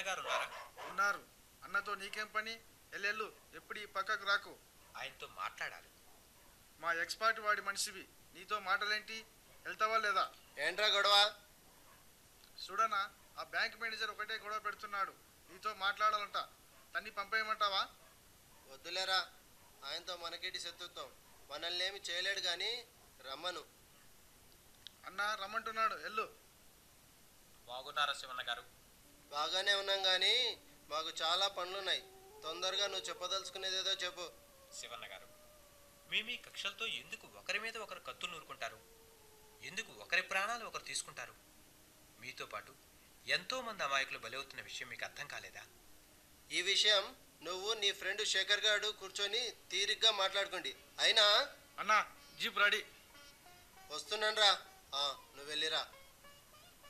గారు ఉన్నారా ఉన్నారు అన్నతో నీకేం పని ఎల్లెళ్ళు ఎప్పుడు ఈ పక్కకు రాకు ఆయనతో మాట్లాడాలి మా ఎక్స్పర్ట్ వాడి మనిషివి నీతో మాటలేంటి వెళ్తావా లేదా ఏంట్రా గొడవ చూడనా ఆ బ్యాంక్ మేనేజర్ ఒకటే గొడవ పెడుతున్నాడు నీతో మాట్లాడాలంట తన్ని పంపేయమంటావా వద్దులేరా ఆయనతో మనకేటి శత్రుత్వం మనల్ని ఏమి చేయలేడు కానీ రమ్మను అన్న రమ్మంటున్నాడు ఎల్లు బాగున్నారా శివన్న గారు బాగానే ఉన్నాం కానీ మాకు చాలా పనులున్నాయి తొందరగా నువ్వు చెప్పదలుచుకునేదేదో చెప్పు శివన్న గారు మీ మీ కక్షలతో ఎందుకు ఒకరి మీద ఒకరు కత్తులు నూరుకుంటారు ఎందుకు ఒకరి ప్రాణాలు ఒకరు తీసుకుంటారు మీతో పాటు ఎంతో మంది అమాయకులు బలవుతున్న విషయం మీకు అర్థం కాలేదా ఈ విషయం నువ్వు నీ ఫ్రెండ్ శేఖర్ గారు కూర్చొని తీరిగ్గా మాట్లాడుకోండి అయినా అన్న జీప్ రెడీ వస్తున్నాను రా నువ్వు వెళ్ళిరా